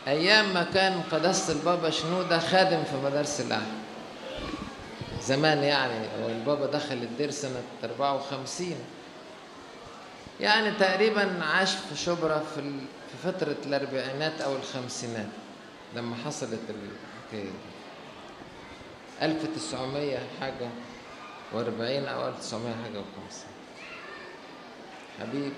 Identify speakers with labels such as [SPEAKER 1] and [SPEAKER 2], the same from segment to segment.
[SPEAKER 1] أيام ما كان قداسة البابا شنودة خادم في مدارس الأهل زمان يعني هو البابا دخل الدير سنة 54 يعني تقريبا عاش في شبرا في ال- في فترة الأربعينات أو الخمسينات لما حصلت الحكاية دي 1900 حاجة و40 أو 1900 حاجة و50 حبيب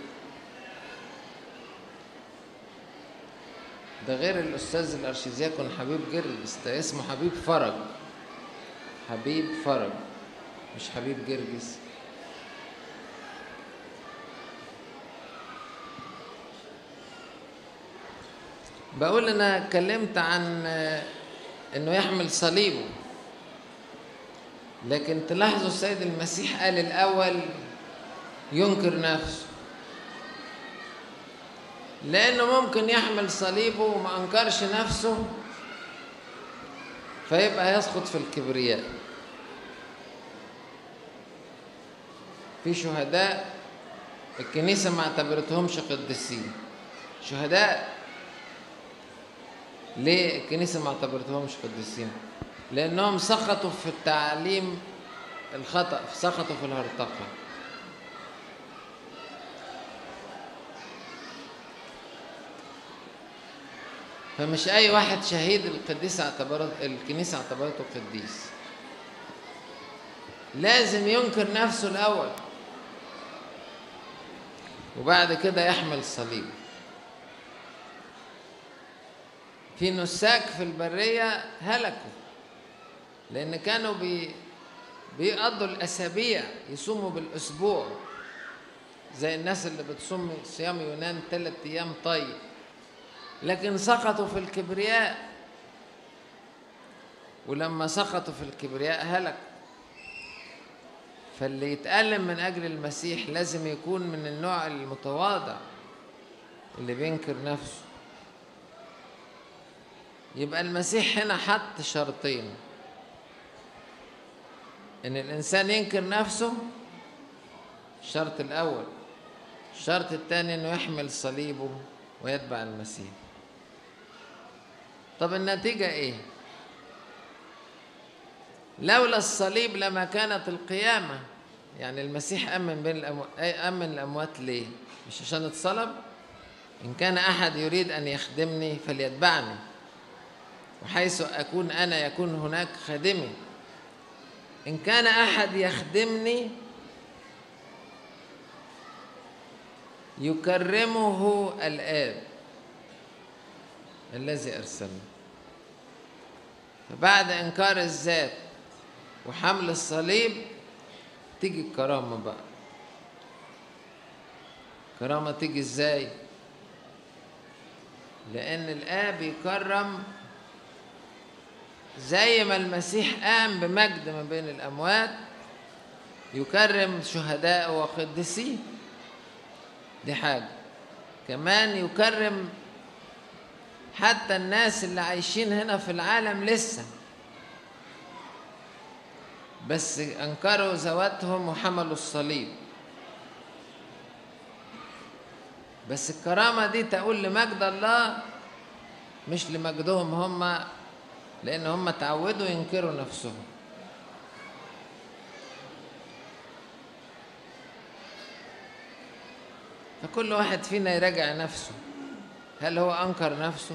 [SPEAKER 1] ده غير الأستاذ الأرشيزياكون حبيب جرجس ده اسمه حبيب فرج حبيب فرج مش حبيب جرجس بقول انا اتكلمت عن آه، انه يحمل صليبه لكن تلاحظوا السيد المسيح قال الاول ينكر نفسه لانه ممكن يحمل صليبه وما انكرش نفسه فيبقى يسقط في الكبرياء في شهداء الكنيسة ما اعتبرتهمش قديسين شهداء ليه الكنيسة ما اعتبرتهمش قديسين لأنهم سقطوا في التعليم الخطأ سقطوا في الهرطقة فمش أي واحد شهيد القديس اعتبرت الكنيسة اعتبرته قديس لازم ينكر نفسه الأول وبعد كده يحمل صليب في نساك في البرية هلكوا لأن كانوا بي بيقضوا الأسابيع يصوموا بالأسبوع زي الناس اللي بتصوم صيام يونان ثلاث أيام طيب لكن سقطوا في الكبرياء ولما سقطوا في الكبرياء هلكوا فاللي يتألم من أجل المسيح لازم يكون من النوع المتواضع اللي بينكر نفسه يبقى المسيح هنا حط شرطين إن الإنسان ينكر نفسه الشرط الأول الشرط الثاني إنه يحمل صليبه ويتبع المسيح طب النتيجة إيه؟ لولا الصليب لما كانت القيامة يعني المسيح أمن بين الأموات أمن الأموات ليه؟ مش عشان اتصلب؟ إن كان أحد يريد أن يخدمني فليتبعني وحيث أكون أنا يكون هناك خادمي إن كان أحد يخدمني يكرمه الآب الذي أرسلني فبعد إنكار الذات وحمل الصليب تيجي الكرامة بقى كرامة تيجي ازاي لأن الآب يكرم زي ما المسيح قام بمجد ما بين الأموات يكرم شهداء وقديسيه دي حاجة كمان يكرم حتى الناس اللي عايشين هنا في العالم لسه بس أنكروا ذواتهم وحملوا الصليب بس الكرامة دي تقول لمجد الله مش لمجدهم هم لأن هم تعودوا ينكروا نفسهم فكل واحد فينا يراجع نفسه هل هو أنكر نفسه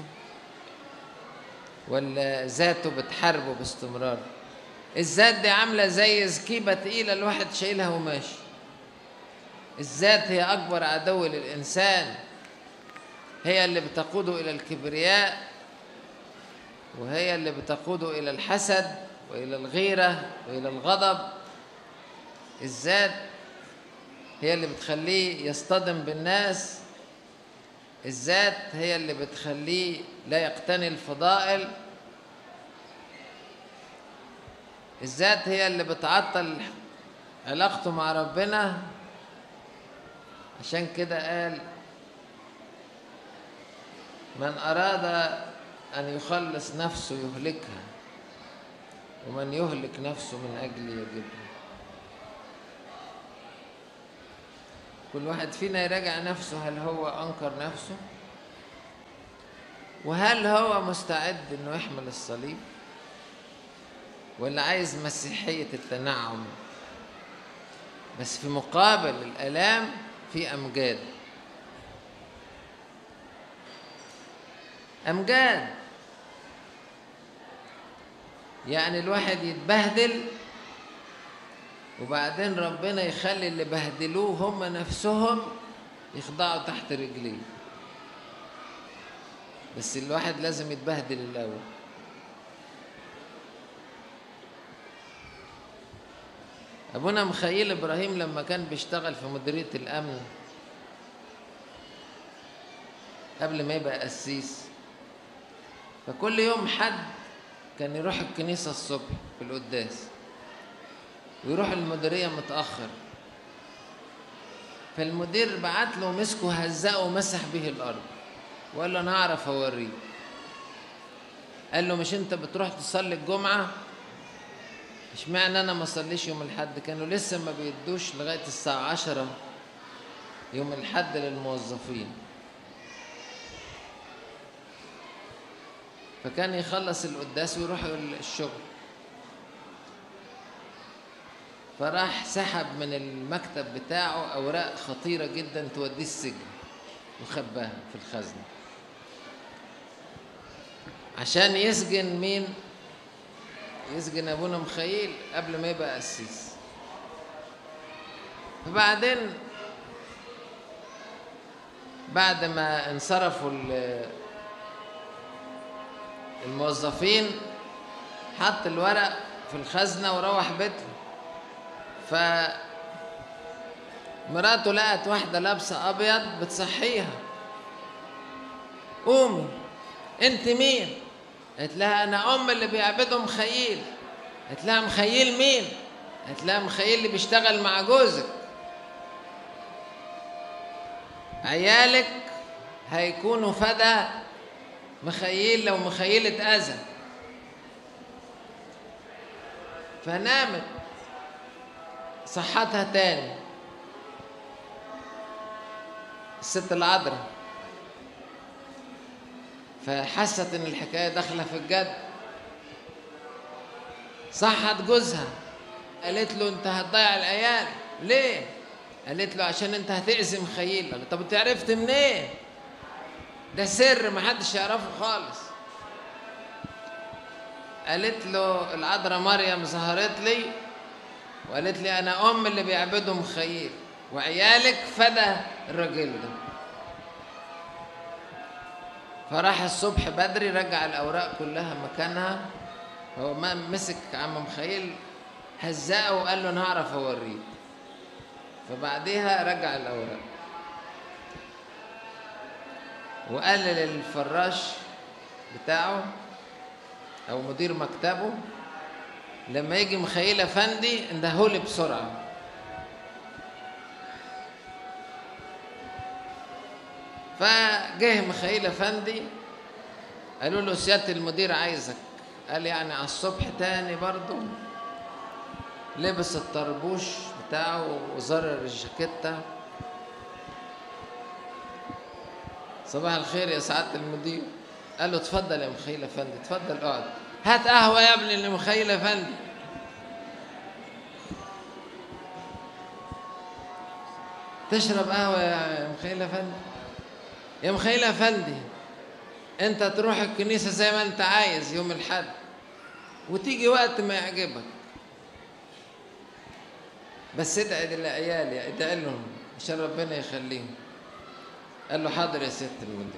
[SPEAKER 1] ولا ذاته بتحاربه باستمرار الذات دي عاملة زي زكيبة تقيلة الواحد شايلها وماشي الذات هي أكبر عدو للإنسان هي اللي بتقوده إلى الكبرياء وهي اللي بتقوده إلى الحسد وإلى الغيرة وإلى الغضب الذات هي اللي بتخليه يصطدم بالناس الذات هي اللي بتخليه لا يقتني الفضائل الذات هي اللي بتعطل علاقته مع ربنا عشان كده قال من أراد أن يخلص نفسه يهلكها ومن يهلك نفسه من أجلي يجدها كل واحد فينا يراجع نفسه هل هو أنكر نفسه وهل هو مستعد انه يحمل الصليب ولا عايز مسيحية التنعم بس في مقابل الآلام في أمجاد أمجاد يعني الواحد يتبهدل وبعدين ربنا يخلي اللي بهدلوه هم نفسهم يخضعوا تحت رجليه بس الواحد لازم يتبهدل الأول أبونا مخيل إبراهيم لما كان بيشتغل في مديرية الأمن قبل ما يبقى قسيس فكل يوم حد كان يروح الكنيسة الصبح في القداس ويروح المديرية متأخر فالمدير بعت له مسكه هزقه ومسح به الأرض وقال له أنا أعرف أوريك قال له مش أنت بتروح تصلي الجمعة اشمعنى أنا ما أصليش يوم الحد كانوا لسه ما بيدوش لغاية الساعة عشرة يوم الحد للموظفين فكان يخلص القداس ويروح الشغل فراح سحب من المكتب بتاعه أوراق خطيرة جدا توديه السجن وخباها في الخزنة عشان يسجن مين؟ يسجن أبونا مخيل قبل ما يبقى قسيس فبعدين بعد ما انصرفوا الموظفين حط الورق في الخزنة وروح بيته ف مراته لقت واحدة لابسة أبيض بتصحيها قومي أنت مين؟ قالت لها أنا أم اللي بيعبدوا مخيل قالت لها مخيل مين؟ قالت لها مخيل اللي بيشتغل مع جوزك عيالك هيكونوا فدا مخيل لو مخيل اتأذى فنامت صحتها تاني الست العذراء فحست ان الحكايه داخله في الجد صحت جوزها قالت له انت هتضيع العيال ليه قالت له عشان انت هتأذي مخيل قال طب انت عرفت منين إيه؟ ده سر محدش يعرفه خالص قالت له العذراء مريم ظهرت لي وقالت لي انا ام اللي بيعبدوا مخيل وعيالك فدى الراجل ده فراح الصبح بدري رجع الاوراق كلها مكانها هو ما مسك عم مخيل هزقه وقال له انا هعرف اوريك فبعديها رجع الاوراق وقال للفراش بتاعه او مدير مكتبه لما يجي مخيل افندي اندهولي بسرعه فجه مخيل افندي قالوا له سياده المدير عايزك قال يعني على الصبح تاني برضه لبس الطربوش بتاعه وزرر الجاكيته صباح الخير يا سعاده المدير قال له اتفضل يا مخيل افندي اتفضل اقعد هات قهوه يا ابني لمخيل افندي تشرب قهوه يا مخيل افندي يا مخيل افندي انت تروح الكنيسه زي ما انت عايز يوم الحد وتيجي وقت ما يعجبك بس ادعي للعيال ادعي لهم عشان ربنا يخليهم قال له حاضر يا ست المدير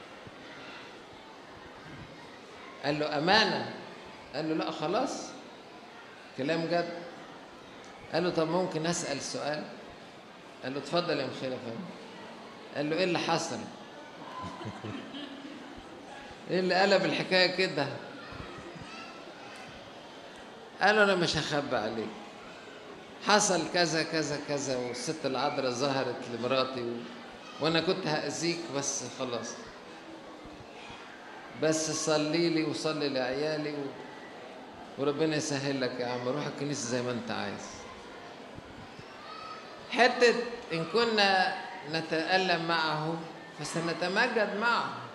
[SPEAKER 1] قال له أمانة قال له لا خلاص كلام جد قال له طب ممكن أسأل سؤال قال له اتفضل يا مخيل فندم قال له ايه اللي حصل ايه اللي قلب الحكايه كده قال له انا مش هخبي عليك حصل كذا كذا كذا والست العذراء ظهرت لمراتي و... وانا كنت هاذيك بس خلاص بس صلي لي وصلي لعيالي و... وربنا يسهل لك يا عم روح الكنيسه زي ما انت عايز حته ان كنا نتالم معه فسنتمجد معه